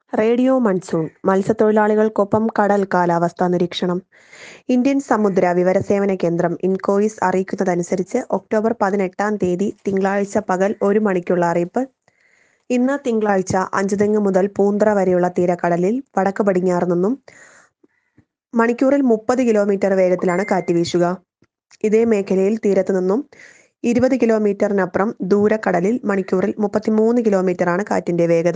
radio monsoon മത്സ്യത്തൊഴിലാളികൾക്കൊപ്പം കടൽ കാലാവസ്ഥാ നിരീക്ഷണം ഇന്ത്യൻ സമുദ്ര വിവരസേവന കേന്ദ്രം ഇൻകോയിസ് അറിയിക്കുന്നതനുസരിച്ച് ഒക്ടോബർ പതിനെട്ടാം തീയതി തിങ്കളാഴ്ച പകൽ ഒരു മണിക്കുള്ള അറിയിപ്പ് ഇന്ന് തിങ്കളാഴ്ച അഞ്ചുതെങ്ങ് മുതൽ പൂന്തറ വരെയുള്ള തീരക്കടലിൽ വടക്ക് പടിഞ്ഞാറ് നിന്നും മണിക്കൂറിൽ മുപ്പത് കിലോമീറ്റർ വേഗത്തിലാണ് കാറ്റ് വീശുക ഇതേ മേഖലയിൽ തീരത്ത് നിന്നും ഇരുപത് കിലോമീറ്ററിനപ്പുറം ദൂരക്കടലിൽ മണിക്കൂറിൽ മുപ്പത്തിമൂന്ന് കിലോമീറ്ററാണ് കാറ്റിന്റെ വേഗത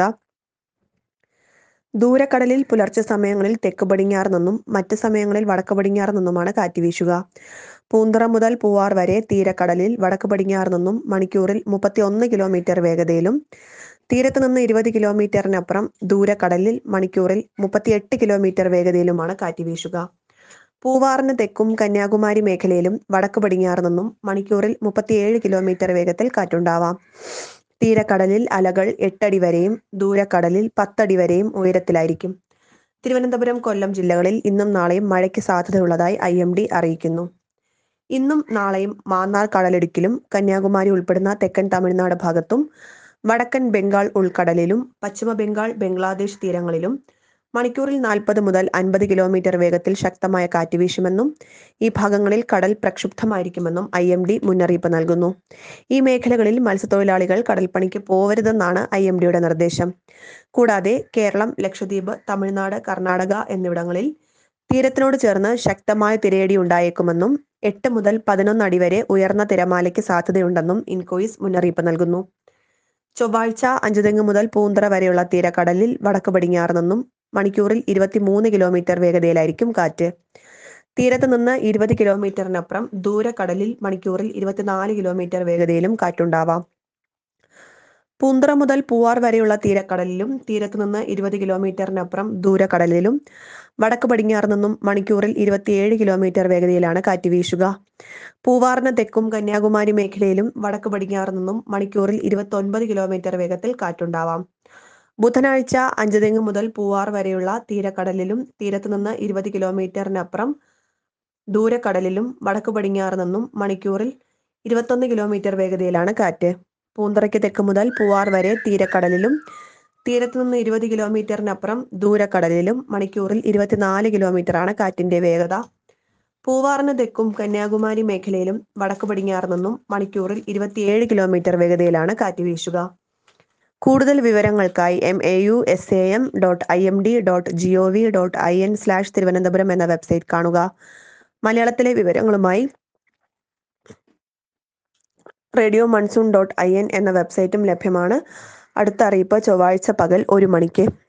ദൂരക്കടലിൽ പുലർച്ചെ സമയങ്ങളിൽ തെക്ക് പടിഞ്ഞാറ് നിന്നും മറ്റ് സമയങ്ങളിൽ വടക്ക് പടിഞ്ഞാറ് നിന്നുമാണ് കാറ്റ് വീശുക പൂന്തറ മുതൽ പൂവാർ വരെ തീരക്കടലിൽ വടക്ക് പടിഞ്ഞാറ് നിന്നും മണിക്കൂറിൽ മുപ്പത്തി ഒന്ന് കിലോമീറ്റർ വേഗതയിലും തീരത്ത് നിന്ന് ഇരുപത് കിലോമീറ്ററിനപ്പുറം ദൂരക്കടലിൽ മണിക്കൂറിൽ മുപ്പത്തിയെട്ട് കിലോമീറ്റർ വേഗതയിലുമാണ് കാറ്റ് വീശുക പൂവാറിന് തെക്കും കന്യാകുമാരി മേഖലയിലും വടക്ക് പടിഞ്ഞാറ് നിന്നും മണിക്കൂറിൽ മുപ്പത്തിയേഴ് കിലോമീറ്റർ വേഗത്തിൽ കാറ്റുണ്ടാവാം തീരക്കടലിൽ അലകൾ എട്ടടി വരെയും ദൂരക്കടലിൽ പത്തടി വരെയും ഉയരത്തിലായിരിക്കും തിരുവനന്തപുരം കൊല്ലം ജില്ലകളിൽ ഇന്നും നാളെയും മഴയ്ക്ക് സാധ്യതയുള്ളതായി ഐ എം ഡി അറിയിക്കുന്നു ഇന്നും നാളെയും മാന്നാർ കടലിടുക്കിലും കന്യാകുമാരി ഉൾപ്പെടുന്ന തെക്കൻ തമിഴ്നാട് ഭാഗത്തും വടക്കൻ ബംഗാൾ ഉൾക്കടലിലും പശ്ചിമ ബംഗാൾ ബംഗ്ലാദേശ് തീരങ്ങളിലും മണിക്കൂറിൽ നാൽപ്പത് മുതൽ അൻപത് കിലോമീറ്റർ വേഗത്തിൽ ശക്തമായ കാറ്റ് വീശുമെന്നും ഈ ഭാഗങ്ങളിൽ കടൽ പ്രക്ഷുബ്ധമായിരിക്കുമെന്നും ഐ എം ഡി മുന്നറിയിപ്പ് നൽകുന്നു ഈ മേഖലകളിൽ മത്സ്യത്തൊഴിലാളികൾ കടൽപ്പണിക്ക് പോവരുതെന്നാണ് ഐ എം ഡിയുടെ നിർദ്ദേശം കൂടാതെ കേരളം ലക്ഷദ്വീപ് തമിഴ്നാട് കർണാടക എന്നിവിടങ്ങളിൽ തീരത്തിനോട് ചേർന്ന് ശക്തമായ തിരയടി ഉണ്ടായേക്കുമെന്നും എട്ട് മുതൽ പതിനൊന്ന് അടി വരെ ഉയർന്ന തിരമാലയ്ക്ക് സാധ്യതയുണ്ടെന്നും ഇൻകോയിസ് മുന്നറിയിപ്പ് നൽകുന്നു ചൊവ്വാഴ്ച അഞ്ചുതെങ്ങ് മുതൽ പൂന്തറ വരെയുള്ള തീരക്കടലിൽ വടക്ക് പടിഞ്ഞാറ് നിന്നും മണിക്കൂറിൽ ഇരുപത്തിമൂന്ന് കിലോമീറ്റർ വേഗതയിലായിരിക്കും കാറ്റ് തീരത്ത് നിന്ന് ഇരുപത് കിലോമീറ്ററിനപ്പുറം ദൂരക്കടലിൽ മണിക്കൂറിൽ ഇരുപത്തിനാല് കിലോമീറ്റർ വേഗതയിലും കാറ്റുണ്ടാവാം പൂന്തറ മുതൽ പൂവാർ വരെയുള്ള തീരക്കടലിലും തീരത്ത് നിന്ന് ഇരുപത് കിലോമീറ്ററിനപ്പുറം ദൂരക്കടലിലും വടക്ക് പടിഞ്ഞാറ് നിന്നും മണിക്കൂറിൽ ഇരുപത്തിയേഴ് കിലോമീറ്റർ വേഗതയിലാണ് കാറ്റ് വീശുക പൂവാറിന് തെക്കും കന്യാകുമാരി മേഖലയിലും വടക്ക് പടിഞ്ഞാറ് നിന്നും മണിക്കൂറിൽ ഇരുപത്തൊൻപത് കിലോമീറ്റർ വേഗത്തിൽ കാറ്റുണ്ടാവാം ബുധനാഴ്ച അഞ്ചുതെങ്ങ് മുതൽ പൂവാർ വരെയുള്ള തീരക്കടലിലും തീരത്ത് നിന്ന് ഇരുപത് കിലോമീറ്ററിനപ്പുറം ദൂരക്കടലിലും വടക്ക് പടിഞ്ഞാറ് നിന്നും മണിക്കൂറിൽ ഇരുപത്തൊന്ന് കിലോമീറ്റർ വേഗതയിലാണ് കാറ്റ് പൂന്തറയ്ക്ക് തെക്ക് മുതൽ പൂവാർ വരെ തീരക്കടലിലും തീരത്ത് നിന്ന് ഇരുപത് കിലോമീറ്ററിനപ്പുറം ദൂരക്കടലിലും മണിക്കൂറിൽ ഇരുപത്തിനാല് കിലോമീറ്ററാണ് കാറ്റിന്റെ വേഗത പൂവാറിന് തെക്കും കന്യാകുമാരി മേഖലയിലും വടക്ക് പടിഞ്ഞാറ് നിന്നും മണിക്കൂറിൽ ഇരുപത്തിയേഴ് കിലോമീറ്റർ വേഗതയിലാണ് കാറ്റ് വീശുക കൂടുതൽ വിവരങ്ങൾക്കായി M A U S A M dot I M D dot G O V dot I N slash Thiruvananthapuram എന്ന വെബ്സൈറ്റ് കാണുക മലയാളത്തിലെ വിവരങ്ങളുമായി radio monsoon dot I N എന്ന വെബ്സൈറ്റും ലഭ്യമാണ് അടുത്ത അറിയിപ്പ് ചൊവ്വാഴ്ച പകൽ ഒരു മണിക്ക്